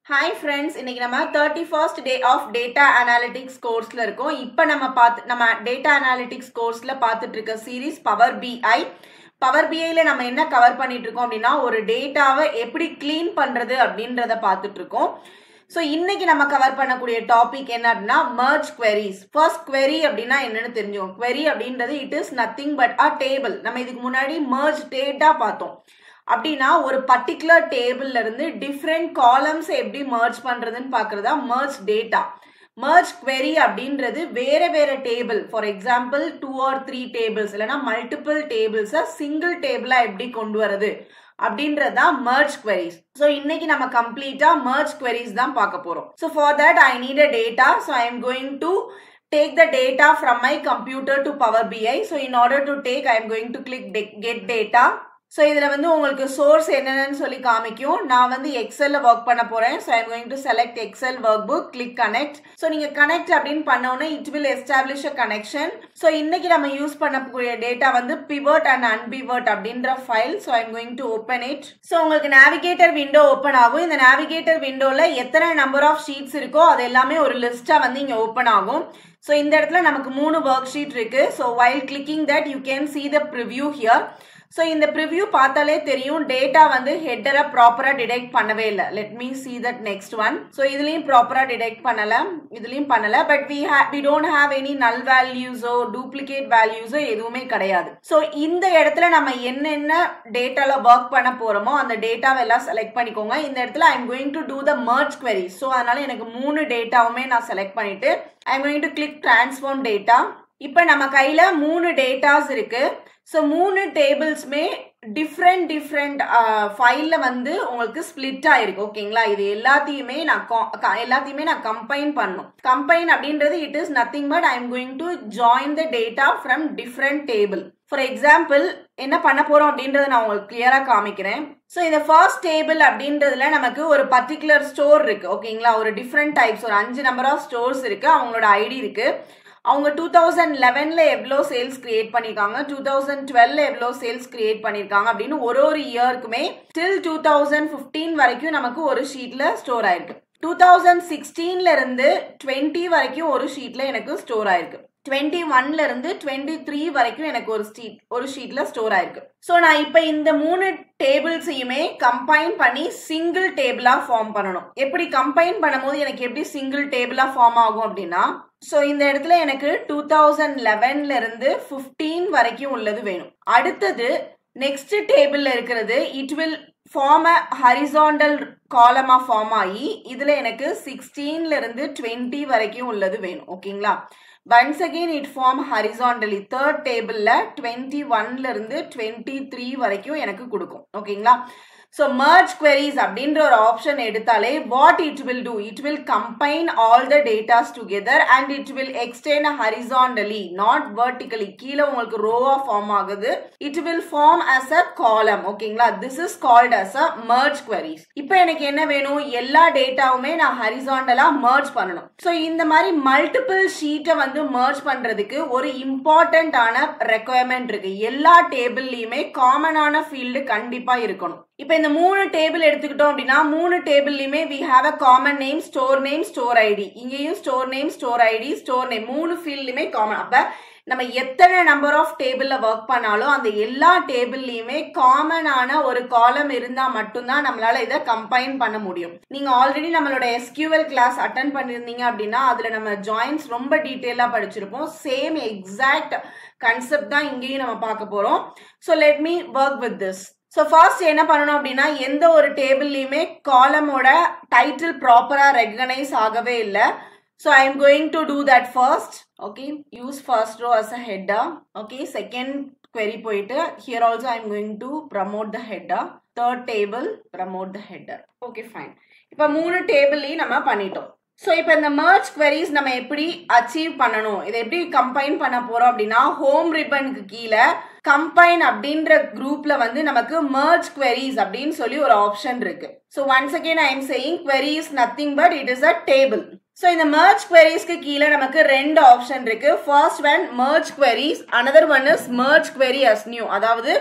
Hi friends இன்னைக்கு நம்ம thirty first day of data analytics கோர்ஸ்ல இருக்கோம் இப்போ நம்ம பார்த்து நம்ம டேட்டா அனாலிட்டிக்ஸ் கோர்ஸ்ல பார்த்துட்டு இருக்க சீரீஸ் பவர் பிஐ பவர் பிஐல நம்ம என்ன கவர் பண்ணிட்டு இருக்கோம் அப்படின்னா ஒரு டேட்டாவை எப்படி க்ளீன் பண்றது அப்படின்றத பார்த்துட்டு இருக்கோம் ஸோ இன்னைக்கு நம்ம கவர் பண்ணக்கூடிய டாபிக் என்ன அப்படின்னா மர்ஜ் queries ஃபர்ஸ்ட் query அப்படின்னா என்னன்னு தெரிஞ்சுக்கோம் query அப்படின்றது it is nothing but a table நம்ம இதுக்கு முன்னாடி மர்ஜ் டேட்டா பார்த்தோம் அப்படின்னா ஒரு பர்டிகுலர் டேபிள்ல இருந்து டிஃப்ரெண்ட் காலம்ஸ் எப்படி மர்ஜ் பண்றதுன்னு பாக்குறதா மர்ஜ் டேட்டா மர்ஜ் query அப்படின்றது வேற வேற table for example two or three tables இல்லைன்னா மல்டிபிள் டேபிள்ஸை சிங்கிள் டேபிளா எப்படி கொண்டு வரது அப்படின்றது தான் மர்ஜ் queries ஸோ இன்னைக்கு நம்ம கம்ப்ளீட்டா மர்ஜ் queries தான் பார்க்க போறோம் so for that I need a data so I am going to take the data from my computer to Power BI. So in order to take, I am going to click de- get data. So இதில் வந்து உங்களுக்கு source என்னென்னு சொல்லி காமிக்கும் நான் வந்து எக்ஸலில் work பண்ண போகிறேன் so I'm going to select XL workbook click connect so நீங்கள் கனெக்ட் அப்படின்னு பண்ணோன்னே it will establish a connection so இன்னைக்கு நம்ம யூஸ் பண்ணக்கூடிய டேட்டா வந்து பிவர்ட் அண்ட் அன்பிவர்ட் அப்படின்ற file so I'm going to open it so உங்களுக்கு நேவிகேட்டர் விண்டோ ஓப்பன் ஆகும் இந்த நேவிகேட்டர் விண்டோவில் எத்தனை நம்பர் ஆஃப் ஷீட்ஸ் இருக்கோ அது எல்லாமே ஒரு லிஸ்ட்டாக வந்து இங்கே ஓப்பன் ஆகும் ஸோ இந்த இடத்துல நமக்கு மூணு ஒர்க் ஷீட் இருக்கு so while clicking that you can see the preview here so இந்த ப்ரிவ்யூ பார்த்தாலே தெரியும் டேட்டா வந்து ஹெட்டரை ப்ராப்பராக டிடெக்ட் பண்ணவே இல்லை let me see that next one so இதுலேயும் ப்ராப்பராக டிடெக்ட் பண்ணலை இதுலேயும் பண்ணலை but we have we don't have any null வேல்யூஸோ டூப்ளிகேட் வேல்யூஸோ எதுவுமே கிடையாது ஸோ இந்த இடத்துல நம்ம என்னென்ன டேட்டாவில் ஒர்க் பண்ண போகிறோமோ அந்த டேட்டாவை எல்லாம் செலக்ட் பண்ணிக்கோங்க இந்த இடத்துல I am going to do the merge query so அதனால எனக்கு மூணு டேட்டாவுமே நான் செலக்ட் பண்ணிட்டு I am going to click transform data இப்போ நம்ம கையில் மூணு டேட்டாஸ் இருக்கு ஸோ மூணு டேபிள்ஸுமே டிஃப்ரெண்ட் டிஃப்ரெண்ட் ஃபைலில் வந்து உங்களுக்கு ஸ்பிளிட் ஆயிருக்கு ஓகேங்களா இது எல்லாத்தையுமே நான் எல்லாத்தையுமே நான் கம்பைன் பண்ணும் கம்பைன் அப்படின்றது it is nothing but I am going to join the data from different table for example என்ன பண்ண போறோம் அப்படின்றத நான் உங்களுக்கு கிளியரா காமிக்கிறேன் ஸோ இந்த ஃபர்ஸ்ட் டேபிள் அப்படின்றதுல நமக்கு ஒரு பர்டிகுலர் ஸ்டோர் இருக்கு ஓகேங்களா ஒரு டிஃப்ரெண்ட் டைப்ஸ் ஒரு அஞ்சு நம்பர் ஆஃப் ஸ்டோர்ஸ் இருக்கு அவங்களோட ஐடி இருக்கு அவங்க டூ தௌசண்ட் லெவனில் எவ்வளோ சேல்ஸ் கிரியேட் பண்ணியிருக்காங்க டூ தௌசண்ட் டுவெல்ல எவ்வளோ சேல்ஸ் கிரியேட் பண்ணியிருக்காங்க அப்படின்னு ஒரு ஒரு இயருக்குமே டில் டூ தௌசண்ட் ஃபிஃப்டீன் வரைக்கும் நமக்கு ஒரு ஷீட்டில் ஸ்டோர் ஆயிருக்கு டூ தௌசண்ட் சிக்ஸ்டீன்ல இருந்து டுவெண்ட்டி வரைக்கும் ஒரு ஷீட்ல எனக்கு ஸ்டோர் ஆயிருக்கு டுவெண்ட்டி ஒன்ல இருந்து டுவெண்ட்டி த்ரீ வரைக்கும் எனக்கு ஒரு ஸ்டீட் ஒரு ஷீட்ல ஸ்டோர் ஆயிருக்கு ஸோ நான் இப்போ இந்த மூணு டேபிள்ஸையுமே கம்பைன் பண்ணி சிங்கிள் டேபிளா ஃபார்ம் பண்ணணும் எப்படி கம்பைன் பண்ணும்போது எனக்கு எப்படி சிங்கிள் டேபிளா ஃபார்ம் ஆகும் அப்படின்னா ஸோ இந்த இடத்துல எனக்கு டூ தௌசண்ட் லெவன்ல இருந்து ஃபிஃப்டீன் வரைக்கும் உள்ளது வேணும் அடுத்தது நெக்ஸ்ட் டேபிள்ல இருக்கிறது it will form a horizontal காலமா ஃபார்ம் ஆகி இதுல எனக்கு சிக்ஸ்டீன்ல இருந்து டுவெண்ட்டி வரைக்கும் உள்ளது வேணும் ஓகேங்களா once again it form horizontally third டேபிளில் டுவெண்ட்டி ஒன்ல இருந்து டுவெண்ட்டி த்ரீ வரைக்கும் எனக்கு கொடுக்கும் ஓகேங்களா ஸோ மர்ஜ் queries அப்படின்ற ஒரு ஆப்ஷன் எடுத்தாலே what it will do it will combine all the datas together and it will extend horizontally not vertically கீழே உங்களுக்கு ரோவா ஃபார்ம் ஆகுது it will form as a column ஓகேங்களா this is called as a merge queries இப்போ எனக்கு என்ன வேணும் எல்லா டேட்டாவுமே நான் ஹரிசாண்டலா மர்ஜ் பண்ணணும் ஸோ இந்த மாதிரி மல்டிபிள் ஷீட்டை வந்து மர்ஜ் பண்றதுக்கு ஒரு இம்பார்ட்டன்டான ரெக்குவயர்மெண்ட் இருக்கு எல்லா டேபிள்லயுமே காமனான ஃபீல்டு கண்டிப்பா இருக்கணும் இப்போ இந்த மூணு டேபிள் எடுத்துக்கிட்டோம் அப்படின்னா மூணு டேபிள்லையுமே we have a common name store name store ID இங்கேயும் store name store ID store name மூணு ஃபீல்டுலையுமே காமன் அப்போ நம்ம எத்தனை நம்பர் ஆஃப் டேபிளில் ஒர்க் பண்ணாலும் அந்த எல்லா டேபிள்லையுமே காமனான ஒரு காலம் இருந்தால் மட்டும்தான் நம்மளால இதை கம்பைன் பண்ண முடியும் நீங்கள் ஆல்ரெடி நம்மளோட எஸ்கியூஎல் கிளாஸ் அட்டன் பண்ணியிருந்தீங்க அப்படின்னா அதில் நம்ம ஜாயின்ஸ் ரொம்ப டீட்டெயிலாக படிச்சிருப்போம் சேம் எக்ஸாக்ட் கன்செப்ட் தான் இங்கேயும் நம்ம பார்க்க போகிறோம் so let me work with this so first என்ன பண்ணணும் அப்படின்னா எந்த ஒரு டேபிள்லையுமே காலமோட டைட்டில் ப்ராப்பராக ரெகனைஸ் ஆகவே இல்லை so I am going to do that first okay use first row as a header okay second query போயிட்டு here also I am going to promote the header third table promote the header okay fine இப்போ மூணு டேபிள்லையும் நம்ம பண்ணிட்டோம் so இப்போ இந்த merch queries நம்ம எப்படி achieve பண்ணணும் இதை எப்படி கம்பைன் பண்ண போறோம் அப்படின்னா ஹோம் ரிப்பனுக்கு கீழே கம்பைன் அப்படின்ற குரூப்ல வந்து நமக்கு மர்ஜ் queries அப்படின்னு சொல்லி ஒரு ஆப்ஷன் இருக்கு so once again I am saying query is nothing but it is a table so இந்த merge queriesக்கு கீழே நமக்கு ரெண்டு ஆப்ஷன் இருக்கு first one merge queries another one is merge query as new அதாவது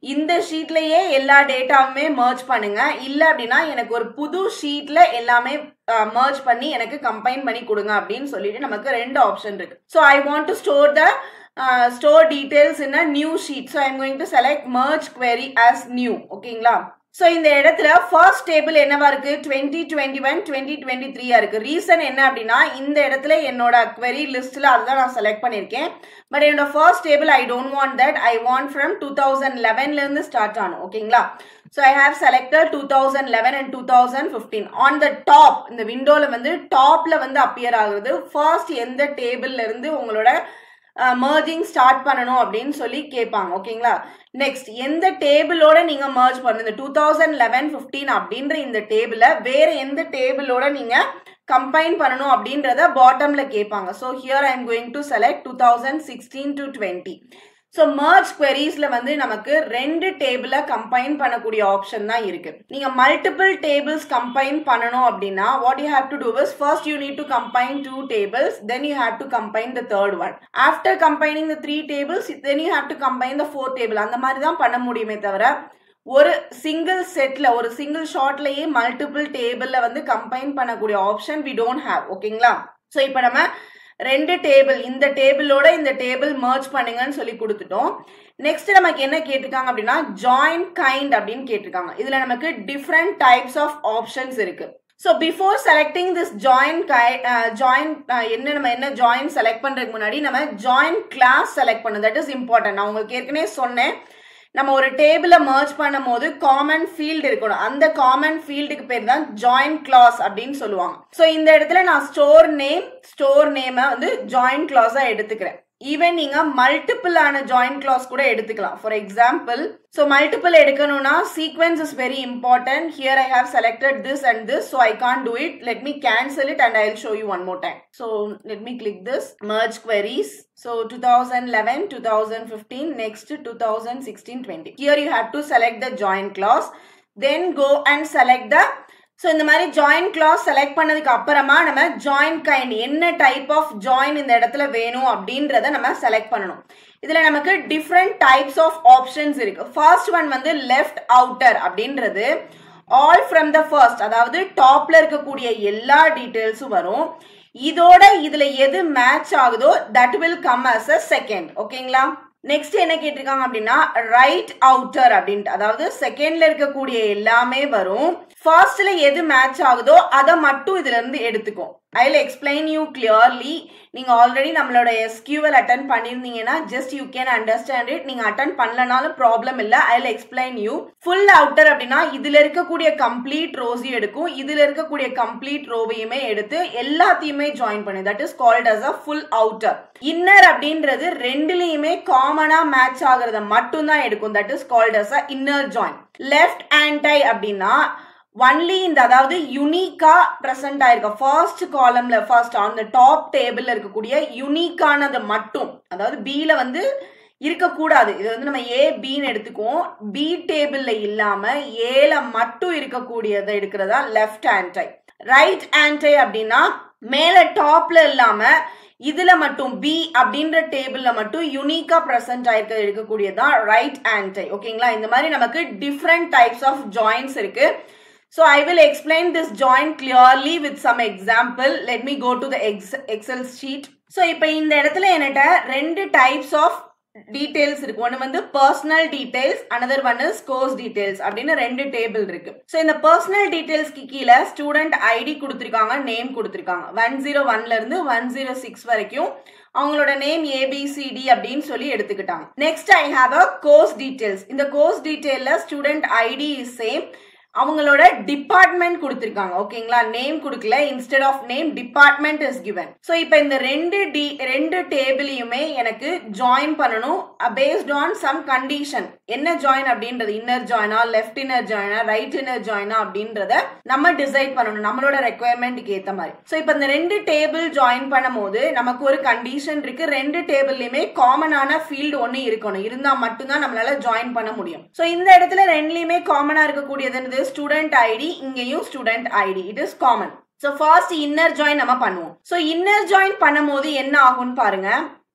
இந்த ஷீட்லயே எல்லா டேட்டாவுமே மர்ஜ் பண்ணுங்க இல்ல அப்படின்னா எனக்கு ஒரு புது ஷீட்ல எல்லாமே மர்ஜ் பண்ணி எனக்கு கம்பைன் பண்ணி கொடுங்க அப்படின்னு சொல்லிட்டு நமக்கு ரெண்டு ஆப்ஷன் இருக்கு so I want to store the store details in a new sheet so I'm going to select merge query as new ஓகேங்களா ஸோ இந்த இடத்துல ஃபர்ஸ்ட் டேபிள் என்னவா இருக்கு twenty twenty one twenty twenty த்ரீயா இருக்கு ரீசன் என்ன அப்படின்னா இந்த இடத்துல என்னோட query லிஸ்ட்ல அதுதான் நான் செலக்ட் பண்ணியிருக்கேன் பட் என்னோட first table I don't want that I want from two thousand லெவன்ல இருந்து ஸ்டார்ட் ஆனும் ஓகேங்களா so I have selected two thousand eleven and two thousand fifteen on the top இந்த விண்டோல வந்து டாப்ல வந்து அப்பியர் ஆகுறது ஃபர்ஸ்ட் எந்த டேபிள்ல இருந்து உங்களோட மர்ஜிங் ஸ்டார்ட் பண்ணணும் அப்படின்னு சொல்லி கேட்பாங்க ஓகேங்களா நெக்ஸ்ட் எந்த டேபிளோட நீங்க மர்ஜ் பண்ணணும் இந்த டூ தௌசண்ட் லெவன் ஃபிஃப்டீன் அப்படின்ற இந்த டேபிள வேற எந்த டேபிளோட நீங்க கம்பைன் பண்ணணும் அப்படின்றத பாட்டம்ல கேட்பாங்க so here I am going to select two thousand sixteen to twenty so merge queries-ல வந்து நமக்கு ரெண்டு டேபிளை கம்பைன் பண்ணக்கூடிய ஆப்ஷன் தான் இருக்கு நீங்க மல்டிபிள் டேபிள்ஸ் கம்பைன் பண்ணணும் அப்படின்னா what you have to do is first you need to combine two tables then you have to combine the third one after combining the three tables then you have to combine the fourth table அந்த மாதிரி தான் பண்ண முடியுமே தவிர ஒரு single செட்ல ஒரு single ஷார்ட்லயே multiple டேபிள்ல வந்து கம்பைன் பண்ணக்கூடிய ஆப்ஷன் வி டோன்ட் ஹேவ் ஓகேங்களா ஸோ இப்போ நம்ம ரெண்டு டேபிள் இந்த டேபிளோட இந்த டேபிள் மர்ஜ் பண்ணுங்கன்னு சொல்லி கொடுத்துட்டோம் நெக்ஸ்ட் நமக்கு என்ன கேட்டிருக்காங்க அப்படின்னா ஜாயின் கைண்ட் அப்படின்னு கேட்டிருக்காங்க இதுல நமக்கு டிஃப்ரெண்ட் டைப்ஸ் ஆஃப் ஆப்ஷன்ஸ் இருக்கு so before selecting this join join என்ன நம்ம என்ன ஜாயின் செலக்ட் பண்றதுக்கு முன்னாடி நம்ம ஜாயின் கிளாஸ் செலக்ட் பண்ணணும் தட் இஸ் இம்பார்ட்டன்ட் நான் உங்களுக்கு ஏற்கனவே சொன்னேன் நம்ம ஒரு டேபிள மர்ஜ் பண்ணும் போது காமன் ஃபீல்டு இருக்கணும் அந்த காமன் ஃபீல்டுக்கு பேர் தான் ஜாயின் கிளாஸ் அப்படின்னு சொல்லுவாங்க ஸோ இந்த இடத்துல நான் ஸ்டோர் நேம் ஸ்டோர் நேமை வந்து ஜாயின் கிளாஸா எடுத்துக்கிறேன் ஈவன் நீங்க மல்டிபிள் ஆன ஜாயின் கிளாஸ் கூட எடுத்துக்கலாம் ஃபார் எக்ஸாம்பிள் ஸோ மல்டிபிள் எடுக்கணும்னா sequence is very important here I have selected this and this so I can do it let me cancel it and I will show you one more time so let me click this merge queries So 2011, 2015, next 2016, 20. Here you have to select the join clause. Then go and select the so இந்த மாதிரி join class select பண்ணதுக்கு அப்புறமா நம்ம join kind என்ன type of join இந்த இடத்துல வேணும் அப்படின்றத நம்ம செலக்ட் பண்ணணும் இதுல நமக்கு டிஃப்ரெண்ட் டைப்ஸ் ஆஃப் ஆப்ஷன்ஸ் இருக்கு ஃபர்ஸ்ட் ஒன் வந்து லெஃப்ட் அவுட்டர் அப்படின்றது ஆல் ஃப்ரம் த ஃபர்ஸ்ட் அதாவது டாப்ல இருக்கக்கூடிய எல்லா டீட்டெயில்ஸும் வரும் இதோட இதுல எது மேட்ச் ஆகுதோ that will come as a second ஓகேங்களா நெக்ஸ்ட் என்ன கேட்டிருக்காங்க அப்படின்னா ரைட் அவுட்டர் அப்படின்ட்டு அதாவது செகண்ட்ல இருக்கக்கூடிய எல்லாமே வரும் ஃபர்ஸ்ட்ல எது மேட்ச் ஆகுதோ அதை மட்டும் இதுல இருந்து எடுத்துக்கும் I will explain you clearly நீங்க ஆல்ரெடி நம்மளோட எஸ்கியூஎல் அட்டன் பண்ணிருந்தீங்கன்னா just you can understand it நீங்க அட்டன் பண்ணலனாலும் ப்ராப்ளம் இல்ல I will explain you full outer அப்படின்னா இதுல இருக்கக்கூடிய கம்ப்ளீட் ரோஸையும் எடுக்கும் இதுல இருக்கக்கூடிய கம்ப்ளீட் ரோவையுமே எடுத்து எல்லாத்தையுமே ஜாயின் பண்ணு that is called as a full outer inner அப்படின்றது ரெண்டுலயுமே காமனா மேட்ச் ஆகுறத மட்டும் தான் எடுக்கும் that is called as a inner join left anti அப்படின்னா ஒன்லி இந்த அதாவது யுனிக்கா பிரசன்ட் ஆயிருக்க ஃபர்ஸ்ட் காலம்ல ஃபர்ஸ்ட் அந்த டாப் டேபிள்ல இருக்கக்கூடிய யுனிக்கானது மட்டும் அதாவது பில வந்து இருக்கக்கூடாது இது வந்து நம்ம ஏ பின்னு எடுத்துக்குவோம் பி டேபிள்ல இல்லாம ஏல மட்டும் இருக்கக்கூடியதை எடுக்கிறதா லெஃப்ட் ஆன்டை ரைட் ஆன்டை அப்படின்னா மேல டாப்ல இல்லாம இதுல மட்டும் பி அப்படின்ற டேபிள்ல மட்டும் யூனிக்கா பிரசன்ட் ஆயிருக்க எடுக்கக்கூடியதான் ரைட் ஆன்டை ஓகேங்களா இந்த மாதிரி நமக்கு டிஃப்ரெண்ட் டைப்ஸ் ஆஃப் ஜாயின்ஸ் இருக்கு So I will explain this join clearly with some example. Let me go to the Excel sheet. So இப்போ இந்த இடத்துல என்கிட்ட ரெண்டு டைப்ஸ் ஆஃப் டீடைல்ஸ் இருக்கு ஒன்று வந்து personal details another one is course details அப்படின்னு ரெண்டு டேபிள் இருக்கு ஸோ இந்த பர்சனல் டீடைல்ஸ்க்கு கீழே ஸ்டூடெண்ட் ஐடி கொடுத்துருக்காங்க நேம் கொடுத்துருக்காங்க ஒன் ஜீரோ ஒன்ல இருந்து ஒன் ஜீரோ சிக்ஸ் வரைக்கும் அவங்களோட நேம் ஏபிசிடி அப்படின்னு சொல்லி எடுத்துக்கிட்டாங்க next I have a course details இந்த கோர்ஸ் டீடைல்ல ஸ்டூடெண்ட் ஐடி இஸ் சேம் அவங்களோட டிபார்ட்மெண்ட் கொடுத்துருக்காங்க ஓகேங்களா நேம் கொடுக்கல instead of name department is given so இப்போ இந்த ரெண்டு டி ரெண்டு டேபிளையுமே எனக்கு ஜாயின் பண்ணணும் பேஸ்ட் ஆன் சம் கண்டிஷன் என்ன ஜாயின் அப்படின்றது இன்னர் ஜாயினா லெஃப்ட் இன்னர் ஜாயினா ரைட் இன்னர் ஜாயினா அப்படின்றத நம்ம டிசைட் பண்ணணும் நம்மளோட ரெக்குயர்மெண்ட்டுக்கு ஏற்ற மாதிரி ஸோ இப்போ இந்த ரெண்டு டேபிள் ஜாயின் பண்ணும் போது நமக்கு ஒரு கண்டிஷன் இருக்கு ரெண்டு டேபிள்லயுமே காமனான ஃபீல்டு ஒன்று இருக்கணும் இருந்தா மட்டும்தான் நம்மளால ஜாயின் பண்ண முடியும் ஸோ இந்த இடத்துல ரெண்டுலயுமே காமனா இருக்கக்கூடியது ஸ்டூடெண்ட் ஐடி இங்கேயும் student ID it is common so first inner join நம்ம பண்ணுவோம் ஸோ இன்னர் ஜாயின் பண்ணும் போது என்ன ஆகும்னு பாருங்க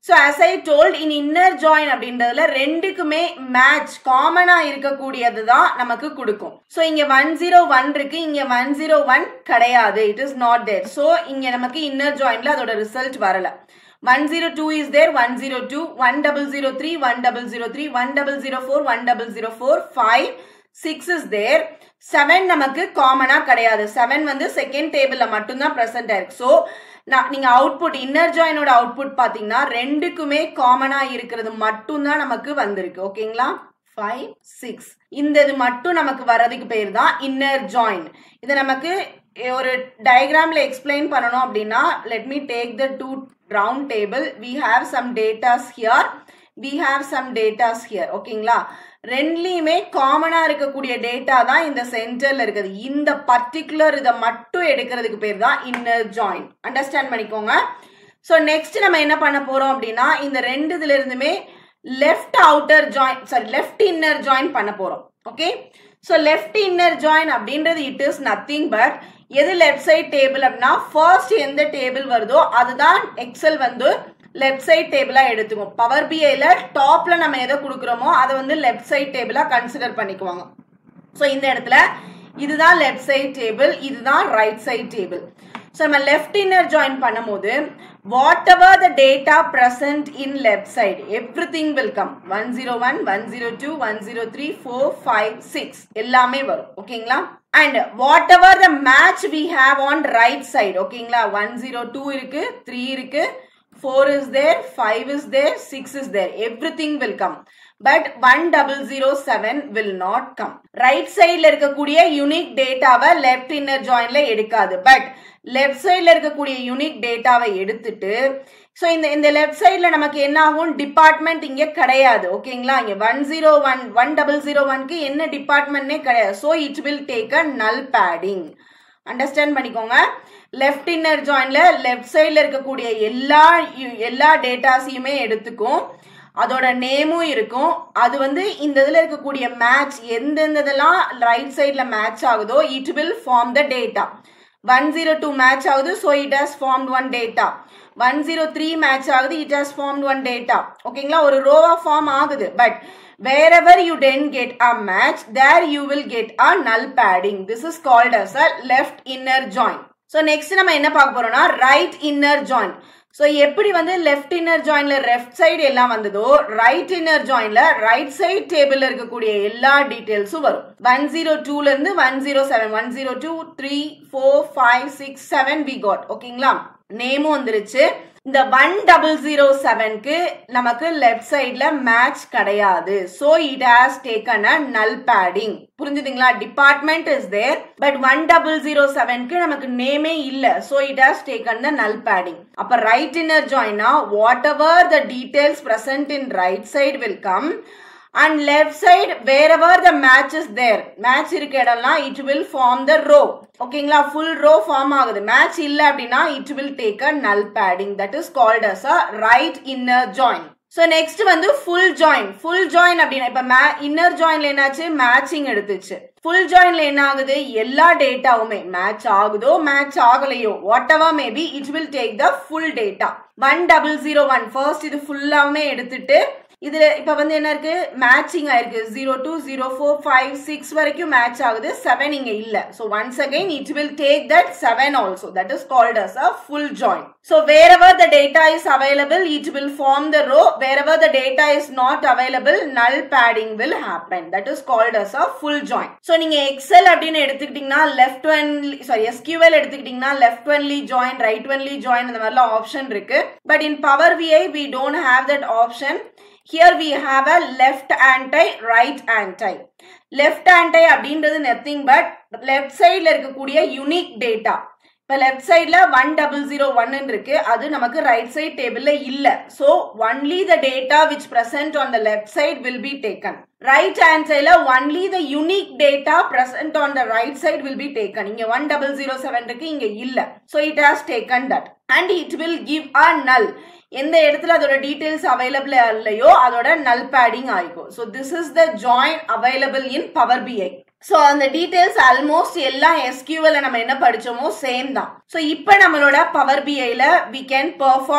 so as I told in inner join அப்படின்றதுல ரெண்டுக்குமே மேட்ச் காமனா இருக்கக்கூடியது தான் நமக்கு கொடுக்கும் ஸோ இங்க ஒன் ஜீரோ ஒன் இருக்கு இங்க ஒன் ஜீரோ ஒன் கிடையாது it is not there so இங்க நமக்கு இன்னர் ஜாயின்ல அதோட ரிசல்ட் வரல one zero two is there one zero two one double zero three one double zero three one double zero four one double zero four five six is there seven நமக்கு காமனா கிடையாது seven வந்து second டேபிள்ல மட்டும்தான் present ஆயிருக்கு so நான் நீங்க output inner ஜாயினோட output பாத்தீங்கன்னா ரெண்டுக்குமே காமனா இருக்கிறது மட்டும்தான் நமக்கு வந்திருக்கு ஓகேங்களா ஃபைவ் சிக்ஸ் இந்த இது மட்டும் நமக்கு வர்றதுக்கு பேர் தான் இன்னர் ஜாயின் இது நமக்கு ஒரு டயக்ராம்ல எக்ஸ்பிளைன் பண்ணணும் அப்படின்னா let me take the two round table we have some datas here we have some datas here ஓகேங்களா ரெண்டுலையுமே காமனா இருக்கக்கூடிய டேட்டா தான் இந்த சென்டர்ல இருக்குது இந்த பர்டிகுலர் இதை மட்டும் எடுக்கிறதுக்கு பேர் தான் இன்னர் ஜாயின் அண்டர்ஸ்டாண்ட் பண்ணிக்கோங்க ஸோ நெக்ஸ்ட் நம்ம என்ன பண்ண போறோம் அப்படின்னா இந்த ரெண்டு இதுல இருந்துமே left outer join sorry left inner join பண்ண போறோம் okay so left inner join அப்படின்றது இட் இஸ் நத்திங் பட் எது லெஃப்ட் சைட் டேபிள் அப்படின்னா ஃபர்ஸ்ட் எந்த டேபிள் வருதோ அதுதான் எக்ஸல் வந்து லெஃப்ட் சைட் டேபிளா எடுத்துக்கும் பவர் பிஐல டாப்ல நம்ம எதை கொடுக்குறோமோ அதை வந்து லெஃப்ட் சைட் டேபிளா கன்சிடர் பண்ணிக்குவாங்க ஸோ இந்த இடத்துல இதுதான் லெஃப்ட் சைட் டேபிள் இதுதான் ரைட் சைட் டேபிள் ஸோ நம்ம லெஃப்ட் இன்னர் ஜாயின் பண்ணும்போது whatever the data present in left side everything will come one zero one one zero two one zero three four five six எல்லாமே வரும் ஓகேங்களா and whatever the match we have on right side ஓகேங்களா one zero two இருக்கு three இருக்கு four is there five is there six is there everything will come but one double zero seven will not come right சைட்ல இருக்கக்கூடிய unique டேட்டாவை left inner ஜாயின்ல எடுக்காது but left சைட்ல இருக்கக்கூடிய unique டேட்டாவை எடுத்துட்டு ஸோ இந்த இந்த லெஃப்ட் சைட்ல நமக்கு என்ன ஆகும் டிபார்ட்மெண்ட் இங்க கிடையாது ஓகேங்களா இங்க one zero one one double zero ஒன்க்கு என்ன டிபார்ட்மெண்ட்னே கிடையாது so it will take a null padding understand பண்ணிக்கோங்க லெஃப்ட் இன்னர் ஜாயின்ல லெஃப்ட் சைட்ல இருக்கக்கூடிய எல்லா எல்லா டேட்டாஸையுமே எடுத்துக்கும் அதோட நேமும் இருக்கும் அது வந்து இந்த இதில் இருக்கக்கூடிய மேட்ச் எந்தெந்த இதெல்லாம் ரைட் சைடில் மேட்ச் ஆகுதோ it will form the data one zero two match ஆகுது so it has formed one data one zero three match ஆகுது it has formed one data ஓகேங்களா ஒரு ரோவா ஃபார்ம் ஆகுது but wherever you didn't get a match there you will get a null padding this is called as a left inner join so next நம்ம என்ன பார்க்க போறோம்னா right inner join so எப்படி வந்து லெஃப்ட் இன்னர் ஜாயின்ல left side எல்லாம் வந்ததோ right inner ஜாயின்ல ரைட் சைடு டேபிள்ல இருக்கக்கூடிய எல்லா டீடைல்ஸும் வரும் ஒன் ஜீரோ டூல இருந்து one zero seven one zero two three four five six seven we got ஓகேங்களா நேமும் வந்துருச்சு இந்த ஒன் டபுள் ஜீரோ செவன்க்கு நமக்கு லெஃப்ட் சைட்ல மேட்ச் கிடையாது so it has taken a null padding புரிஞ்சுதுங்களா department is there but one double zero செவன்க்கு நமக்கு நேமே இல்ல so it has taken the null padding அப்ப ரைட் இன்னர் ஜாயினா whatever the details present in right side will come and left side wherever the match is there match இருக்க இடம்லாம் it will form the row ஓகேங்களா full row form ஆகுது match இல்ல அப்படின்னா it will take a null padding that is called as a right inner join so next வந்து full join full join அப்படின்னா இப்போ மே inner ஜாயின்ல என்னாச்சு மேட்சிங் எடுத்துச்சு full ஜாயின்ல என்ன ஆகுது எல்லா டேட்டாவுமே மேட்ச் ஆகுதோ மேட்ச் ஆகலையோ whatever maybe it will take the full data one double zero one first இது ஃபுல்லாவுமே எடுத்துட்டு இதுல இப்ப வந்து என்ன இருக்கு மேட்சிங் ஆயிருக்கு zero two zero four five six வரைக்கும் மேட்ச் ஆகுது செவன் இங்க இல்ல so once again it will take that seven also that is called as a full join so wherever the data is available it will form the row wherever the data is not available null padding will happen that is called as a full join so நீங்க excel அப்படின்னு எடுத்துக்கிட்டீங்கன்னா left only sorry SQL எடுத்துக்கிட்டீங்கன்னா left only join right only join இந்த மாதிரிலாம் option இருக்கு but in Power BI we don't have that option here we have a left anti right anti left anti அப்படின்றது nothing but left sideல இருக்கக்கூடிய unique data இப்ப left side one double zero one இருக்கு அது நமக்கு right side டேபிள்ல இல்ல so only the data which present on the left side will be taken right hand சைட்ல only the unique data present on the right side will be taken இங்க one double zero seven இருக்கு இங்க இல்ல so it has taken that and it will give a null எந்த இடத்துல அதோட details available இல்லையோ அதோட நல் பேடிங் ஆயிக்கும் so this is the join available in Power BI so அந்த டீடைல்ஸ் ஆல்மோஸ்ட் எல்லா எஸ்கியூவல்ல நம்ம என்ன படிச்சோமோ சேம் தான் ஸோ இப்போ நம்மளோட பவர் பிஐல we can perform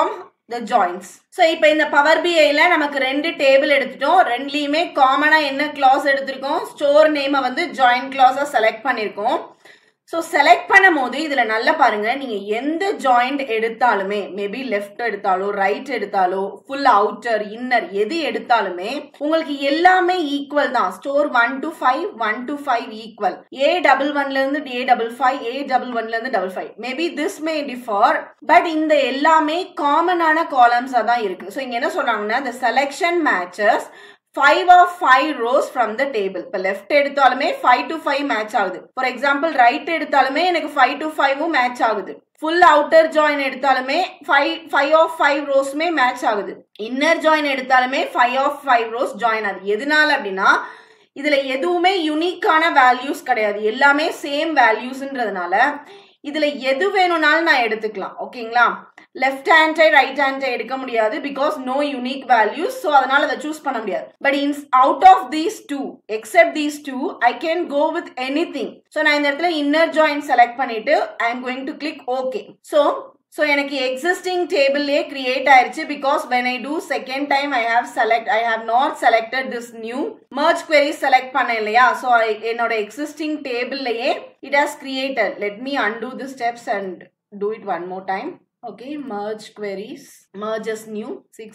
the joins so இப்போ இந்த பவர் பிஐல நமக்கு ரெண்டு டேபிள் எடுத்துட்டோம் ரெண்டுலேயுமே காமனாக என்ன கிளாஸ் எடுத்திருக்கோம் ஸ்டோர் நேமை வந்து ஜாயின் கிளாஸாக செலக்ட் பண்ணியிருக்கோம் ஸோ செலக்ட் பண்ணும் போது இதில் நல்லா பாருங்க நீங்கள் எந்த ஜாயிண்ட் எடுத்தாலுமே மேபி லெஃப்ட் எடுத்தாலோ ரைட் எடுத்தாலோ ஃபுல் அவுட்டர் இன்னர் எது எடுத்தாலுமே உங்களுக்கு எல்லாமே ஈக்குவல் தான் store one two five one two five equal A double ஒன்ல இருந்து A double five A double ஒன்ல இருந்து double five maybe this may differ but இந்த எல்லாமே காமனான காலம்ஸாக தான் இருக்கு ஸோ இங்கே என்ன சொல்றாங்கன்னா இந்த selection matches five of five rows from the table இப்போ லெஃப்ட் எடுத்தாலுமே ஃபைவ் டு ஃபைவ் மேட்ச் ஆகுது ஃபார் எக்ஸாம்பிள் ரைட் எடுத்தாலுமே எனக்கு ஃபைவ் டு ஃபைவும் மேட்ச் ஆகுது ஃபுல் அவுட்டர் ஜாயின் எடுத்தாலுமே ஃபைவ் ஃபைவ் ஆஃப் ஃபைவ் ரோஸ்மே மேட்ச் ஆகுது இன்னர் ஜாயின் எடுத்தாலுமே five of five rows join ஆகுது எதனால அப்படின்னா இதுல எதுவுமே யுனிக்கான வேல்யூஸ் கிடையாது எல்லாமே சேம் வேல்யூஸ்ன்றதுனால இதுல எது வேணும்னாலும் நான் எடுத்துக்கலாம் ஓகேங்களா left hand side right hand side எடுக்க முடியாது because no unique values so அதனால அதை சூஸ் பண்ண முடியாது but ins out of these two except these two I can go with anything so நான் இந்த இடத்துல இன்னர் ஜாயின் செலக்ட் பண்ணிட்டு I am going to click okay so so எனக்கு existing டேபிள்லே கிரியேட் ஆயிருச்சு because when I do second time I have select I have not selected this new merge query select பண்ணேன் இல்லையா so என்னோட existing டேபிள்லையே it has created let me undo the steps and do it one more time okay merge queries merges new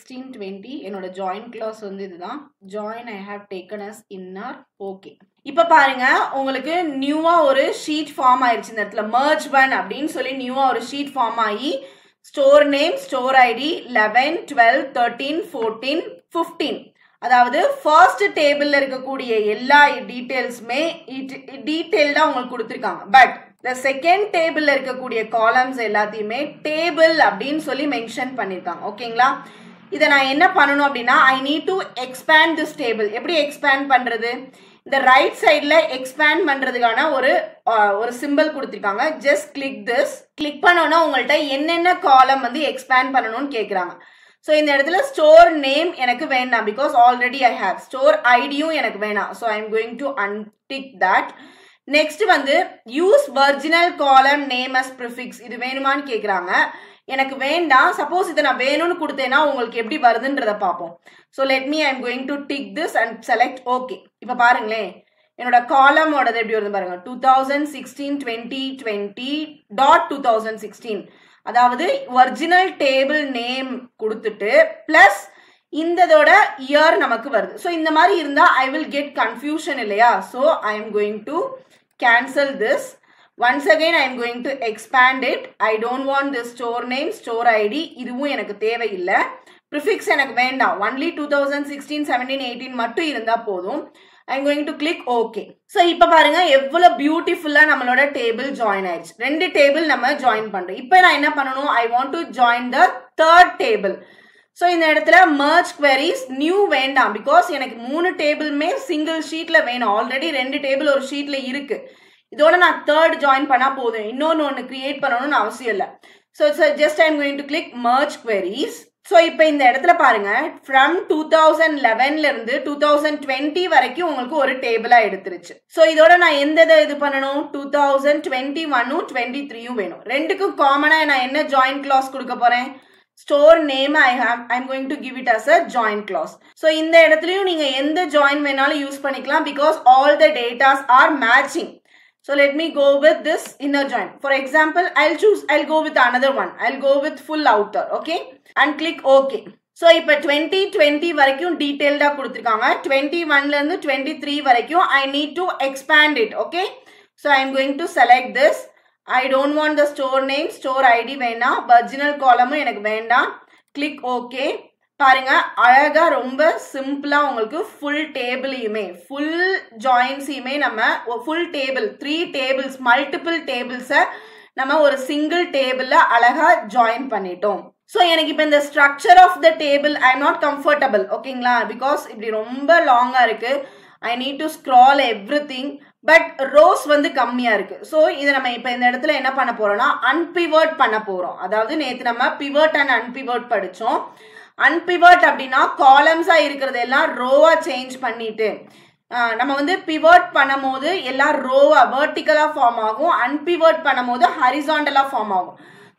1620 என்னோட join clause வந்து இதுதான் join I have taken as inner okay இப்ப பாருங்க உங்களுக்கு நியூவா ஒரு ஷீட் ஃபார்ம் ஆயிருச்சு இந்த இடத்துல merge one அப்படின்னு சொல்லி நியூவா ஒரு ஷீட் ஃபார்ம் ஆகி store name store ID eleven twelve thirteen fourteen fifteen அதாவது ஃபர்ஸ்ட் டேபிள்ல இருக்கக்கூடிய எல்லா டீட்டெயில்ஸுமே டீட்டெயில்டா உங்களுக்கு கொடுத்துருக்காங்க பட் இந்த செகண்ட் டேபிள்ல இருக்கக்கூடிய காலம்ஸ் எல்லாத்தையுமே டேபிள் அப்படின்னு சொல்லி மென்ஷன் பண்ணிருக்காங்க ஓகேங்களா இதை நான் என்ன பண்ணணும் அப்படின்னா I need to expand this table எப்படி எக்ஸ்பேண்ட் பண்றது இந்த ரைட் சைடில் எக்ஸ்பேண்ட் பண்ணுறதுக்கான ஒரு ஒரு சிம்பிள் கொடுத்துருக்காங்க ஜஸ்ட் கிளிக் திஸ் கிளிக் பண்ணோன்னா உங்கள்கிட்ட என்னென்ன காலம் வந்து எக்ஸ்பேண்ட் பண்ணணும்னு கேட்குறாங்க ஸோ இந்த இடத்துல ஸ்டோர் நேம் எனக்கு வேண்டாம் because already I have store ஐடியும் எனக்கு வேணாம் so I am going to untick that next வந்து use original column name as prefix இது வேணுமான்னு கேட்குறாங்க எனக்கு வேண்டாம் சப்போஸ் இதை நான் வேணும்னு கொடுத்தேன்னா உங்களுக்கு எப்படி வருதுன்றத பார்ப்போம் so let me I am going to tick this and select okay இப்போ பாருங்களேன் என்னோட காலமோடது எப்படி வருது பாருங்க two thousand sixteen twenty twenty dot two thousand sixteen அதாவது ஒரிஜினல் டேபிள் நேம் கொடுத்துட்டு பிளஸ் இந்ததோட இயர் நமக்கு வருது ஸோ இந்த மாதிரி இருந்தா ஐ வில் கெட் கன்ஃபியூஷன் இல்லையா so I am going to cancel this once again I am going to expand it I don't want this store name store ID இதுவும் எனக்கு தேவையில்லை ப்ரிஃபிக்ஸ் எனக்கு வேண்டாம் only two thousand sixteen seventeen eighteen மட்டும் இருந்தால் போதும் I am going to click okay so இப்போ பாருங்க எவ்வளோ பியூட்டிஃபுல்லாக நம்மளோட டேபிள் ஜாயின் ஆயிடுச்சு ரெண்டு டேபிள் நம்ம ஜாயின் பண்ணுறோம் இப்போ நான் என்ன பண்ணணும் I want to join the third table so இந்த இடத்துல மர்ச் queries நியூ வேண்டாம் பிகாஸ் எனக்கு மூணு டேபிளுமே சிங்கிள் ஷீட்டில் வேணும் ஆல்ரெடி ரெண்டு டேபிள் ஒரு ஷீட்டில் இருக்கு இதோட நான் தேர்ட் ஜாயின் பண்ணால் போதும் இன்னொன்று ஒன்று கிரியேட் பண்ணணும்னு அவசியம் இல்லை so it's just I'm going to click merge queries so இப்போ இந்த இடத்துல பாருங்க ஃப்ரம் டூ தௌசண்ட் லெவன்ல இருந்து டூ தௌசண்ட் டுவெண்ட்டி வரைக்கும் உங்களுக்கு ஒரு டேபிளா எடுத்துருச்சு ஸோ இதோட நான் எந்த இதை இது பண்ணணும் டூ தௌசண்ட் டுவெண்ட்டி ஒன்னும் டுவெண்ட்டி த்ரீயும் வேணும் ரெண்டுக்கும் காமனா நான் என்ன ஜாயின் கிளாஸ் கொடுக்க போறேன் store name I have I'm going to give it as a join class so இந்த இடத்துலையும் நீங்க எந்த ஜாயின் வேணாலும் யூஸ் பண்ணிக்கலாம் because all the datas are matching So let me go with this inner join. For example, I'll choose, I'll go with another one. I'll go with full outer, okay? And click OK. So இப்போ twenty twenty வரைக்கும் டீட்டெயில்டாக கொடுத்துருக்காங்க twenty ஒன்லேருந்து twenty three வரைக்கும் I need to expand it okay so I am going to select this I don't want the store name store ID வேணாம் original காலமும் எனக்கு வேண்டாம் கிளிக் ஓகே பாருங்க அழகா ரொம்ப சிம்பிளா உங்களுக்கு ஃபுல் டேபிளையுமே ஃபுல் ஜாயின்ஸையுமே நம்ம full table three tables multiple டேபிள்ஸை நம்ம ஒரு சிங்கிள் டேபிள்ல அழகா ஜாயின் பண்ணிட்டோம் ஸோ எனக்கு இப்போ இந்த structure of the table I am not comfortable ஓகேங்களா பிகாஸ் இப்படி ரொம்ப லாங்காக இருக்கு I need to scroll everything but rows வந்து கம்மியாக இருக்கு ஸோ இதை நம்ம இப்போ இந்த இடத்துல என்ன பண்ண போறோம்னா அன்பிவர்ட் பண்ண போறோம் அதாவது நேற்று நம்ம பிவர்ட் அண்ட் அன்பிவர்ட் படித்தோம் அன்பிவர்ட் அப்படின்னா காலம்ஸா இருக்கிறது எல்லாம் ரோவா சேஞ்ச் பண்ணிட்டு நம்ம வந்து பிவர்ட் பண்ணும் போது எல்லாம் ரோவா வேர்டிக்கலா ஃபார்ம் ஆகும் அன்பிவர்ட் பண்ணும் போது ஹரிசாண்டலா ஃபார்ம் ஆகும்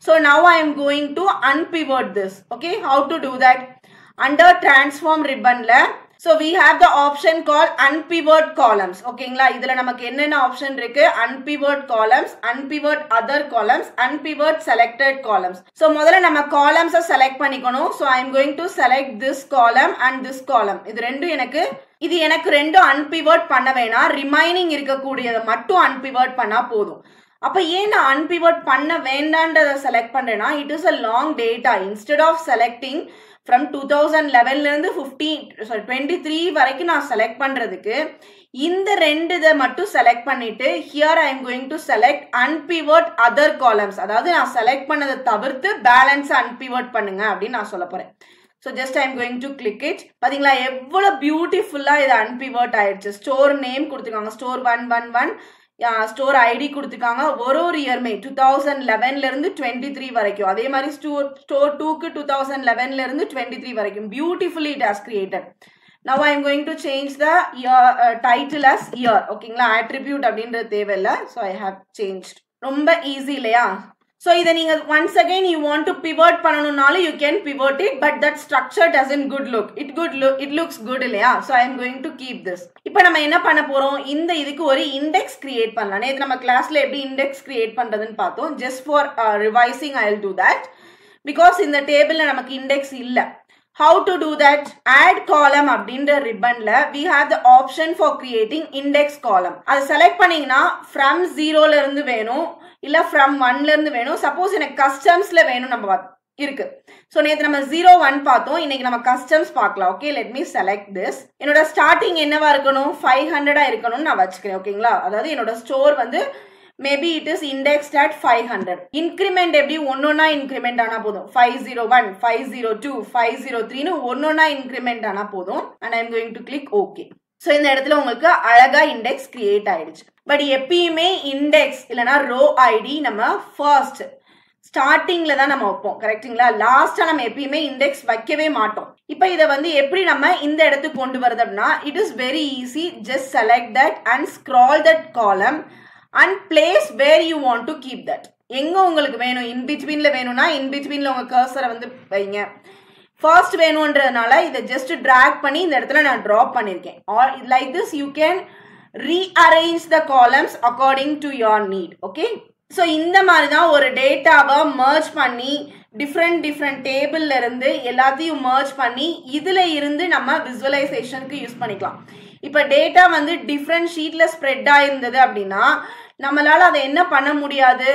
So now I am going to unpivot this. Okay, how to do that? Under transform ribbon ல so we have the option called unpivot columns ஓகேங்களா இதுல நமக்கு என்னென்ன ஆப்ஷன் இருக்கு unpivot columns unpivot other columns unpivot selected columns so முதல்ல நம்ம columns select பண்ணிக்கணும் so i am going to select this column and this column இது ரெண்டும் எனக்கு இது எனக்கு ரெண்டும் unpivot பண்ண வேணாம் ரிமைனிங் இருக்கக்கூடியதை மட்டும் unpivot பண்ணா போதும் அப்ப ஏன் நான் அன்பிவர்ட் பண்ண வேண்டான்றதை செலக்ட் பண்றேன்னா it is a long data instead of selecting from two thousand லெவன்ல இருந்து ஃபிஃப்டீன் சாரி டுவெண்ட்டி த்ரீ வரைக்கும் நான் செலக்ட் பண்றதுக்கு இந்த ரெண்டு இதை மட்டும் செலக்ட் பண்ணிட்டு here I am going to select unpivot other columns அதாவது நான் செலக்ட் பண்ணதை தவிர்த்து பேலன்ஸ் அன்பிவர்ட் பண்ணுங்க அப்படின்னு நான் சொல்ல போறேன் so just I'm going to click it பார்த்தீங்களா எவ்வளோ பியூட்டிஃபுல்லாக இது அன்பிவர்ட் ஆயிடுச்சு ஸ்டோர் நேம் கொடுத்துருக்காங்க store one one one store ID கொடுத்துருக்காங்க ஒரு ஒரு இயர்மே டூ தௌசண்ட் லெவன்ல இருந்து டுவெண்ட்டி த்ரீ வரைக்கும் அதே மாதிரி ஸ்டோர் ஸ்டோர் டூக்கு டூ தௌசண்ட் லெவன்ல இருந்து டுவெண்ட்டி த்ரீ வரைக்கும் beautifully it has created now I am going to change the year title as year ஓகேங்களா ஆட்ரிபியூட் அப்படின்றது தேவையில்லை ஸோ ஐ ஹாவ் சேஞ்ச் ரொம்ப ஈஸி இல்லையா ஸோ இதை நீங்கள் once again you want to pivot பண்ணணும்னாலும் you can pivot it but that structure doesn't good look it good look it looks good இல்லையா so I am going to keep this இப்போ நம்ம என்ன பண்ண போறோம் இந்த இதுக்கு ஒரு இண்டெக்ஸ் கிரியேட் பண்ணலாம் நேற்று நம்ம கிளாஸ்ல எப்படி இண்டெக்ஸ் கிரியேட் பண்றதுன்னு பார்த்தோம் just for revising I will do that because இந்த டேபிள்ல நமக்கு இண்டெக்ஸ் இல்லை how to do that add column அப்படின்ற ரிப்பன்ல we have the option for creating index column அதை செலக்ட் பண்ணீங்கன்னா ஃப்ரம் ஜீரோல இருந்து வேணும் இல்ல ஃப்ரம் ஒன்ல இருந்து வேணும் சப்போஸ் எனக்கு கஸ்டம்ஸ்ல வேணும் நம்ம இருக்கு ஸோ நேற்று நம்ம ஜீரோ ஒன் பார்த்தோம் இன்னைக்கு நம்ம கஸ்டம்ஸ் பார்க்கலாம் okay let me select this என்னோட ஸ்டார்டிங் என்னவா இருக்கணும் ஃபைவ் ஹண்ட்ரடா இருக்கணும்னு நான் வச்சுக்கிறேன் ஓகேங்களா அதாவது என்னோட ஸ்டோர் வந்து maybe it is indexed at five hundred increment எப்படி ஒன்னொன்னா இன்க்ரிமெண்ட் ஆனா போதும் five zero one five zero two five zero த்ரீனு ஒன்னொன்னா இன்க்ரிமெண்ட் ஆனா போதும் and I'm going to click okay so இந்த இடத்துல உங்களுக்கு அழகா இண்டெக்ஸ் கிரியேட் ஆயிடுச்சு பட் எப்பயுமே இண்டெக்ஸ் இல்லைன்னா ரோ ஐடி நம்ம ஃபர்ஸ்ட் ஸ்டார்டிங்ல தான் நம்ம வைப்போம் கரெக்டுங்களா லாஸ்டா நம்ம எப்பயுமே இண்டெக்ஸ் வைக்கவே மாட்டோம் இப்போ இதை வந்து எப்படி நம்ம இந்த இடத்துக்கு கொண்டு வருது அப்படின்னா it is very easy just select that and scroll that column and place where you want to keep that எங்க உங்களுக்கு வேணும் இன் பிட்வீன்ல வேணும்னா இன் பிட்வீன்ல உங்க கர்சரை வந்து வைங்க ஃபர்ஸ்ட் வேணுன்றதுனால இதை ஜஸ்ட் ட்ராக் பண்ணி இந்த இடத்துல நான் ட்ராப் பண்ணியிருக்கேன் or like this you can rearrange the columns according to your need okay so இந்த மாதிரி தான் ஒரு டேட்டாவை மர்ஜ் பண்ணி டிஃப்ரெண்ட் டிஃப்ரெண்ட் டேபிள்ல இருந்து எல்லாத்தையும் மர்ஜ் பண்ணி இதுல இருந்து நம்ம விசுவலைசேஷனுக்கு யூஸ் பண்ணிக்கலாம் இப்போ டேட்டா வந்து டிஃப்ரெண்ட் ஷீட்ல ஸ்ப்ரெட் ஆயிருந்தது அப்படின்னா நம்மளால அதை என்ன பண்ண முடியாது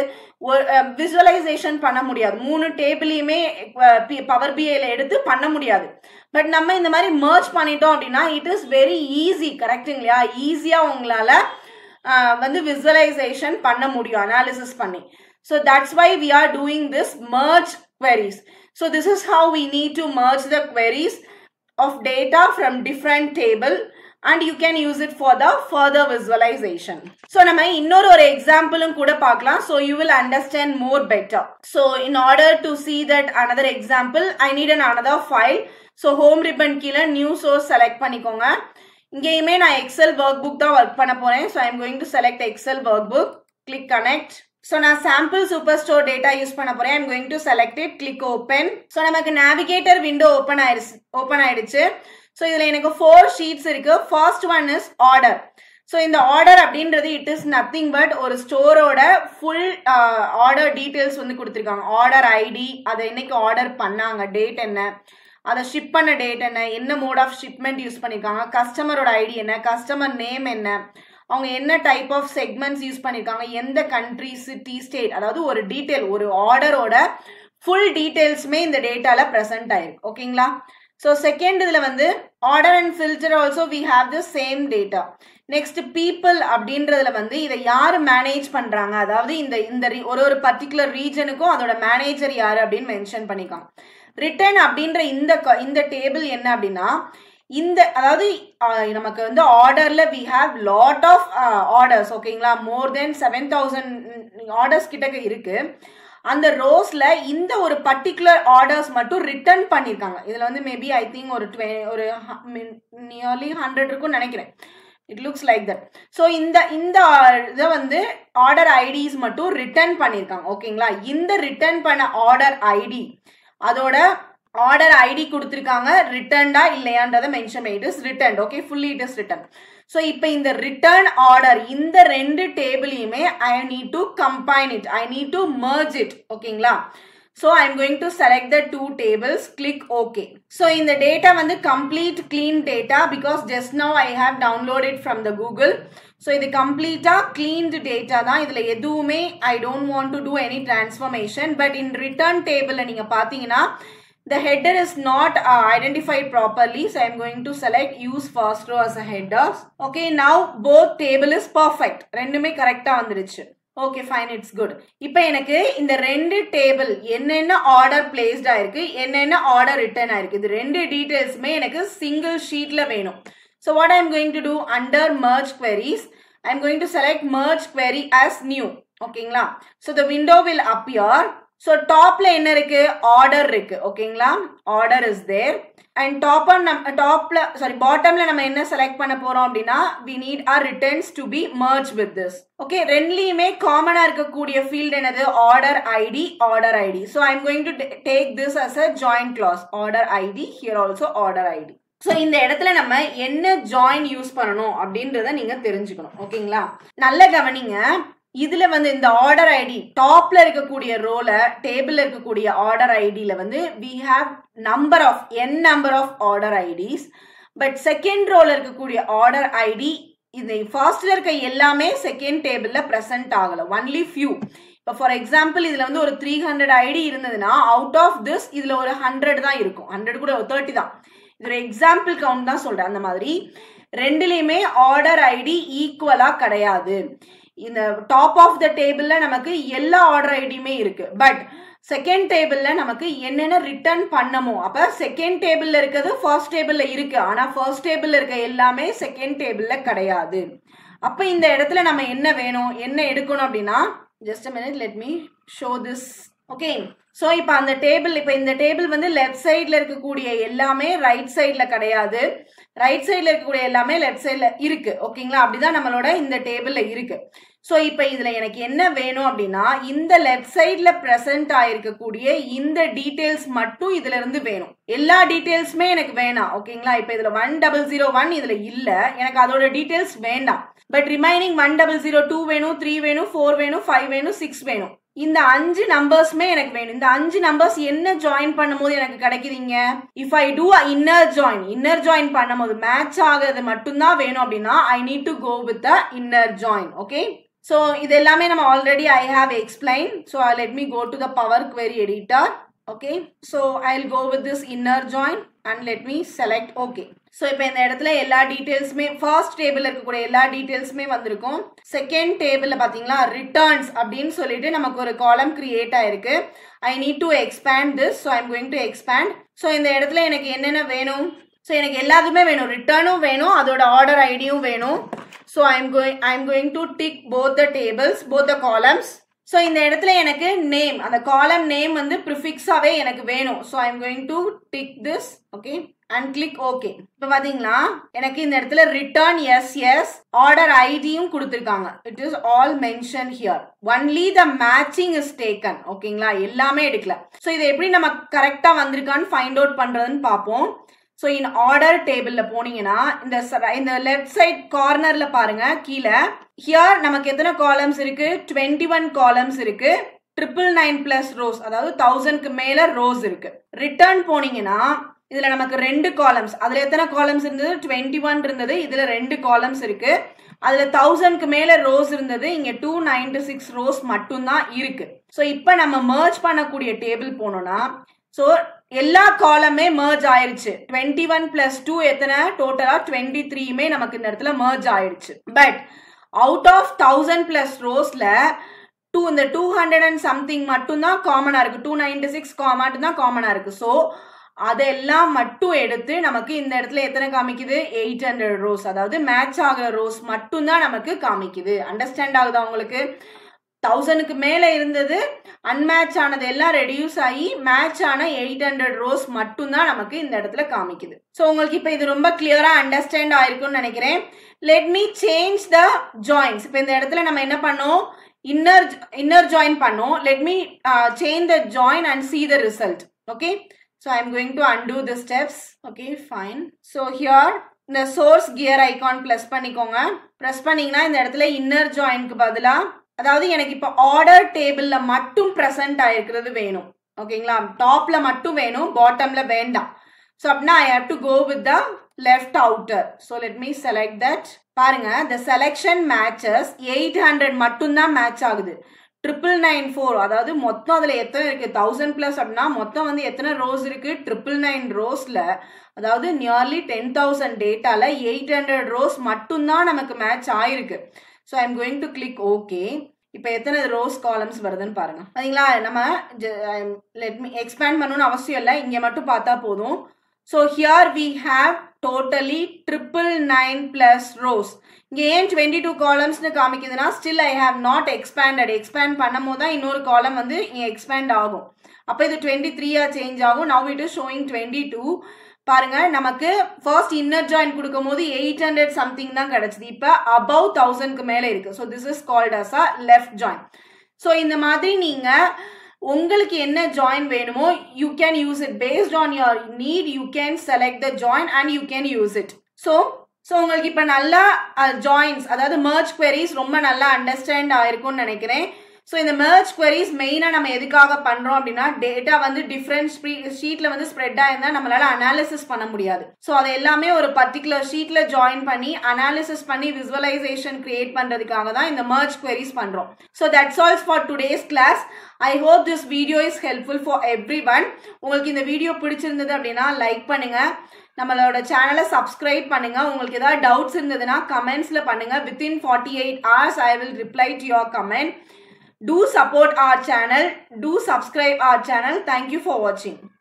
விசுவலைசேஷன் பண்ண முடியாது மூணு டேபிளையுமே பவர் பிஐல எடுத்து பண்ண முடியாது பட் நம்ம இந்த மாதிரி மர்ஜ் பண்ணிட்டோம் அப்படின்னா இட் இஸ் வெரி ஈஸி கரெக்டுங்களா ஈஸியா உங்களால வந்து விசுவலைசேஷன் பண்ண முடியும் அனாலிசிஸ் பண்ணி so that's why we are doing this merge queries so this is how we need to merge the queries of data from different table and you can use it for the further visualization. So நம்ம இன்னொரு ஒரு எக்ஸாம்பிளும் கூட பார்க்கலாம் so you will understand more better. So in order to see that another example I need an another file. So home ribbon கீழே new source select பண்ணிக்கோங்க இங்கேயுமே நான் excel workbook தான் ஒர்க் பண்ண போறேன் so I'm going to select XL workbook click connect so நான் sample super store data use பண்ண போறேன் I'm going to select it click open so நமக்கு நேவிகேட்டர் விண்டோ ஓப்பன் ஆயிடுச்சு open ஆயிடுச்சு so இதில் எனக்கு ஃபோர் ஷீட்ஸ் இருக்கு first one is order so இந்த ஆர்டர் அப்படின்றது இட் இஸ் நத்திங் பட் ஒரு ஸ்டோரோட ஃபுல் ஆர்டர் டீட்டெயில்ஸ் வந்து கொடுத்துருக்காங்க ஆர்டர் ஐடி அதை என்னைக்கு ஆர்டர் பண்ணாங்க டேட் என்ன அதை ஷிப் பண்ண டேட் என்ன என்ன மோட் ஆஃப் ஷிப்மெண்ட் யூஸ் பண்ணியிருக்காங்க கஸ்டமரோட ஐடி என்ன கஸ்டமர் நேம் என்ன அவங்க என்ன டைப் ஆஃப் செக்மெண்ட்ஸ் யூஸ் பண்ணியிருக்காங்க எந்த கண்ட்ரி சிட்டி ஸ்டேட் அதாவது ஒரு டீட்டெயில் ஒரு ஆர்டரோட ஃபுல் டீட்டெயில்ஸுமே இந்த டேட்டால ப்ரெசென்ட் ஆயிருக்கு ஓகேங்களா ஸோ செகண்ட் இதில் வந்து order and filter also we have the same data next people அப்படின்றதுல வந்து இதை யார் மேனேஜ் பண்றாங்க அதாவது இந்த இந்த ஒரு ஒரு பர்டிகுலர் ரீஜனுக்கும் அதோட மேனேஜர் யார் அப்படின்னு மென்ஷன் பண்ணிக்காங்க ரிட்டர்ன் அப்படின்ற இந்த இந்த டேபிள் என்ன அப்படின்னா இந்த அதாவது நமக்கு வந்து ஆர்டர்ல we have lot of orders ஓகேங்களா more than seven thousand orders கிட்டக்க இருக்கு அந்த ரோஸ்ல இந்த ஒரு பர்டிகுலர் ஆர்டர்ஸ் மட்டும் ரிட்டர்ன் பண்ணியிருக்காங்க இதுல வந்து மேபி ஐ திங்க் ஒரு டுவெ ஒரு நியர்லி ஹண்ட்ரட் இருக்கும்னு நினைக்கிறேன் it looks like that so இந்த இந்த இதை வந்து ஆர்டர் ஐடிஸ் மட்டும் ரிட்டர்ன் பண்ணியிருக்காங்க ஓகேங்களா இந்த ரிட்டர்ன் பண்ண ஆர்டர் ஐடி அதோட ஆர்டர் ஐடி கொடுத்துருக்காங்க ரிட்டர்ன்டா இல்லையான்றதை மென்ஷன் பண்ணி it is return okay fully it is return so இப்போ இந்த ரிட்டர்ன் ஆர்டர் இந்த ரெண்டு டேபிளையுமே I need to combine it I need to merge it ஓகேங்களா so I am going to select the two tables click okay so இந்த data வந்து complete clean data because just now I have downloaded from the Google so இது கம்ப்ளீட்டாக cleaned data தான் இதில் எதுவுமே I don't want to do any transformation but in return டேபிளில் நீங்கள் பார்த்தீங்கன்னா the header is not uh, identified properly so i'm going to select use first row as a header okay now both table is perfect ரெண்டுமே கரெக்டா வந்துருச்சு okay fine it's good இப்போ எனக்கு இந்த ரெண்டு டேபிள் என்னென்ன ஆர்டர் பிளேஸ்ட் ஆயிருக்கு என்னென்ன ஆர்டர் ரிட்டர்ன் ஆயிருக்கு இது ரெண்டு டீடைல்ஸுமே எனக்கு சிங்கிள் ஷீட்ல வேணும் so what I'm going to do under merge queries I'm going to select merge query as new ஓகேங்களா so the window will appear so டாப்ல என்ன இருக்கு ஆர்டர் இருக்கு ஓகேங்களா order is there and top நம்ம டாப்ல சாரி பாட்டம்ல நம்ம என்ன செலக்ட் பண்ண போறோம் அப்படின்னா we need our returns to be merge with this okay ரெண்டுலயுமே காமனா இருக்கக்கூடிய ஃபீல்ட் என்னது order ID order ID so I am going to take this as a join class order ID here also order ID so இந்த இடத்துல நம்ம என்ன join use பண்ணணும் அப்படின்றத நீங்க தெரிஞ்சுக்கணும் ஓகேங்களா நல்ல கவனிங்க இதுல வந்து இந்த ஆர்டர் ஐடி டாப்ல இருக்கக்கூடிய ரோல டேபிள்ல இருக்கக்கூடிய ஆர்டர் ஐடியில வந்து we have number of N number of order IDs but second ரோல இருக்கக்கூடிய ஆர்டர் ஐடி இது ஃபர்ஸ்ட்ல இருக்க எல்லாமே செகண்ட் டேபிள்ல பிரசன்ட் ஆகல ஒன்லி ஃபியூ இப்போ ஃபார் எக்ஸாம்பிள் இதுல வந்து ஒரு த்ரீ ஹண்ட்ரட் ஐடி இருந்ததுன்னா அவுட் ஆஃப் திஸ் இதுல ஒரு ஹண்ட்ரட் தான் இருக்கும் ஹண்ட்ரட் கூட தேர்ட்டி தான் இது ஒரு எக்ஸாம்பிள் கவுண்ட் தான் சொல்றேன் அந்த மாதிரி ரெண்டுலேயுமே ஆர்டர் ஐடி ஈக்குவலா கிடையாது இந்த டாப் ஆஃப் த டேபிள்ல நமக்கு எல்லா ஆர்டர் ஐடியுமே இருக்கு பட் செகண்ட் டேபிள்ல நமக்கு என்னென்ன ரிட்டர்ன் பண்ணமோ அப்ப செகண்ட் டேபிள்ல இருக்கிறது ஃபர்ஸ்ட் டேபிள்ல இருக்கு ஆனா ஃபர்ஸ்ட் டேபிள்ல இருக்க எல்லாமே செகண்ட் டேபிள்ல கிடையாது அப்ப இந்த இடத்துல நம்ம என்ன வேணும் என்ன எடுக்கணும் அப்படின்னா just minute let me show this okay so இப்போ அந்த டேபிள் இப்போ இந்த டேபிள் வந்து லெஃப்ட் சைடில் இருக்கக்கூடிய எல்லாமே ரைட் சைடில் கிடையாது ரைட் சைடில் இருக்கக்கூடிய எல்லாமே லெஃப்ட் சைடில் இருக்கு ஓகேங்களா அப்படிதான் நம்மளோட இந்த டேபிளில் இருக்கு ஸோ இப்போ இதில் எனக்கு என்ன வேணும் அப்படின்னா இந்த லெஃப்ட் சைடில் ப்ரெசென்ட் ஆயிருக்கக்கூடிய இந்த டீட்டெயில்ஸ் மட்டும் இதுல இருந்து வேணும் எல்லா டீட்டெயில்ஸுமே எனக்கு வேணாம் ஓகேங்களா இப்போ இதில் ஒன் டபுள் ஜீரோ ஒன் இதில் இல்லை எனக்கு அதோட டீட்டெயில்ஸ் வேண்டாம் but remaining one double zero two வேணும் த்ரீ வேணும் ஃபோர் வேணும் ஃபைவ் வேணும் சிக்ஸ் வேணும் இந்த அஞ்சு நம்பர்ஸ்மே எனக்கு வேணும் இந்த அஞ்சு நம்பர்ஸ் என்ன ஜாயின் பண்ணும்போது எனக்கு கிடைக்குதுங்க if I do inner join inner join பண்ணும்போது மேட்ச் ஆகிறது மட்டும்தான் வேணும் அப்படின்னா I need to go with the inner join okay so இது எல்லாமே நம்ம already I have explain so let me go to the power query editor okay so I will go with this inner join and let me select okay so இப்போ இந்த இடத்துல எல்லா டீட்டெயில்ஸுமே first table இருக்கக்கூடிய எல்லா டீட்டெயில்ஸுமே வந்திருக்கும் செகண்ட் டேபிளில் பார்த்தீங்களா ரிட்டர்ன்ஸ் அப்படின்னு சொல்லிட்டு நமக்கு ஒரு காலம் கிரியேட் ஆயிருக்கு I need to expand this so I'm going to expand so இந்த இடத்துல எனக்கு என்னென்ன வேணும் ஸோ எனக்கு எல்லாத்துக்குமே வேணும் ரிட்டர்னும் வேணும் அதோட ஆர்டர் ஐடியும் வேணும் so I'm going I'm going to tick both the tables both the columns so இந்த இடத்துல எனக்கு நேம் அந்த காலம் நேம் வந்து ப்ரிஃபிக்ஸாவே எனக்கு வேணும் so I'm going to tick this okay and click okay இப்போ பாத்தீங்களா எனக்கு இந்த இடத்துல ரிட்டர்ன் எஸ் எஸ் ஆர்டர் ஐடியும் கொடுத்துருக்காங்க it is all mention here only the matching is taken ஓகேங்களா எல்லாமே எடுக்கல ஸோ இது எப்படி நம்ம கரெக்டா வந்திருக்கான்னு ஃபைண்ட் அவுட் பண்றதுன்னு பார்ப்போம் ஸோ இன் ஆர்டர் டேபிளில் போனீங்கன்னா இந்த இந்த லெஃப்ட் சைட் கார்னரில் பாருங்க கீழே ஹியர் நமக்கு எத்தனை காலம்ஸ் இருக்கு டுவெண்ட்டி ஒன் காலம்ஸ் இருக்கு ட்ரிபிள் நைன் பிளஸ் ரோஸ் அதாவது தௌசண்ட்க்கு மேல ரோஸ் இருக்கு ரிட்டர்ன் போனீங்கன்னா இதுல நமக்கு ரெண்டு காலம்ஸ் அதுல எத்தனை காலம்ஸ் இருந்தது டுவெண்ட்டி ஒன் இருந்தது இதுல ரெண்டு காலம்ஸ் இருக்கு அதுல தௌசண்ட்க்கு மேல ரோஸ் இருந்தது இங்க டூ நைன்டி சிக்ஸ் ரோஸ் மட்டும்தான் இருக்கு ஸோ இப்போ நம்ம மர்ஜ் பண்ணக்கூடிய டேபிள் போனோம்னா ஸோ எல்லா காலமே மர்ஜ் ஆயிருச்சு டுவெண்ட்டி ஒன் பிளஸ் டூ எத்தனை டோட்டலா டுவெண்ட்டி த்ரீயுமே நமக்கு இந்த இடத்துல மர்ஜ் ஆயிடுச்சு but out of thousand plus ரோஸ்ல டூ இந்த டூ ஹண்ட்ரட் அண்ட் சம்திங் மட்டும்தான் காமனா இருக்கு டூ நைன்டி சிக்ஸ் மட்டும் தான் காமனா இருக்கு ஸோ அதெல்லாம் மட்டும் எடுத்து நமக்கு இந்த இடத்துல எத்தனை காமிக்குது எயிட் ஹண்ட்ரட் ரோஸ் அதாவது மேட்ச் ஆகிற ரோஸ் மட்டும்தான் நமக்கு காமிக்குது அண்டர்ஸ்டாண்ட் ஆகுதா உங்களுக்கு தௌசண்ட்க்கு மேலே இருந்தது அன்மேட்ச் ஆனது எல்லாம் ரெடியூஸ் ஆகி மேட்ச் ஆன எயிட் ஹண்ட்ரட் ரோஸ் மட்டும்தான் நமக்கு இந்த இடத்துல காமிக்குது ஸோ உங்களுக்கு இப்போ இது ரொம்ப கிளியரா அண்டர்ஸ்டாண்ட் ஆயிருக்கும்னு நினைக்கிறேன் let me change the joins இப்போ இந்த இடத்துல நம்ம என்ன பண்ணோம் இன்னர் இன்னர் ஜாயின் பண்ணோம் let me change the join and see the result okay so I am going to undo the steps okay fine so here இந்த சோர்ஸ் கியர் ஐகான் ப்ளஸ் பண்ணிக்கோங்க press பண்ணீங்கன்னா இந்த இடத்துல இன்னர் ஜாயின்க்கு பதிலாக அதாவது எனக்கு இப்போ ஆர்டர் டேபிளில் மட்டும் ப்ரெசென்ட் ஆயிருக்கிறது வேணும் ஓகேங்களா டாப்பில் மட்டும் வேணும் பாட்டமில் வேண்டாம் ஸோ அப்படின்னா I have to go with the left outer so let me select that பாருங்க the selection matches eight hundred மட்டும்தான் மேட்ச் ஆகுது ட்ரிபிள் நைன் ஃபோர் அதாவது மொத்தம் அதில் எத்தனை இருக்குது தௌசண்ட் ப்ளஸ் அப்படின்னா மொத்தம் வந்து எத்தனை ரோஸ் இருக்குது ட்ரிபிள் நைன் ரோஸில் அதாவது நியர்லி டென் தௌசண்ட் டேட்டாவில் எயிட் ஹண்ட்ரட் ரோஸ் மட்டும்தான் நமக்கு மேட்ச் ஆயிருக்கு so I am going to click okay இப்போ எத்தனை ரோஸ் காலம்ஸ் வருதுன்னு பாருங்க சரிங்களா நம்ம லெட் மீ எக்ஸ்பேண்ட் பண்ணணும்னு அவசியம் இல்லை இங்கே மட்டும் பார்த்தா போதும் so here we have totally triple nine plus rows இங்கே ஏன் டுவெண்ட்டி டூ காலம்ஸ்னு காமிக்குதுன்னா still I have not expanded expand பண்ணும் போது தான் இன்னொரு காலம் வந்து இங்கே எக்ஸ்பேண்ட் ஆகும் அப்போ இது டுவெண்ட்டி த்ரீயா சேஞ்ச் ஆகும் now it is showing twenty two பாருங்க நமக்கு ஃபர்ஸ்ட் இன்னர் ஜாயின் கொடுக்கும் போது எயிட் ஹண்ட்ரட் சம்திங் தான் கிடைச்சது இப்போ அபவ் தௌசண்ட்க்கு மேலே இருக்கு so this is called as a left join so இந்த மாதிரி நீங்க உங்களுக்கு என்ன ஜாயின் வேணுமோ you can use it based on your need you can select the join and you can use it so so உங்களுக்கு இப்போ நல்லா ஜாயின்ஸ் அதாவது மர்ச் குவெரிஸ் ரொம்ப நல்லா அண்டர்ஸ்டாண்ட் ஆயிருக்கும்னு நினைக்கிறேன் ஸோ இந்த மெர்ஜ் குவரிஸ் மெயினாக நம்ம எதுக்காக பண்ணுறோம் அப்படின்னா டேட்டா வந்து டிஃப்ரெண்ட் ஷீட்டில் வந்து ஸ்ப்ரெட் ஆயிருந்தால் நம்மளால அனாலிசிஸ் பண்ண முடியாது ஸோ அதை எல்லாமே ஒரு பர்டிகுலர் ஷீட்டில் ஜாயின் பண்ணி அனாலிசிஸ் பண்ணி விசுவலைசேஷன் கிரியேட் பண்ணுறதுக்காக தான் இந்த மெர்ஜ் குவரிஸ் பண்ணுறோம் so that's all's for today's class I hope this video is helpful for everyone உங்களுக்கு இந்த வீடியோ பிடிச்சிருந்தது அப்படின்னா லைக் பண்ணுங்க நம்மளோட சேனலை சப்ஸ்கிரைப் பண்ணுங்க உங்களுக்கு ஏதாவது டவுட்ஸ் இருந்ததுன்னா கமெண்ட்ஸ்ல பண்ணுங்க within forty eight hours I will reply to your comment do support our channel do subscribe our channel thank you for watching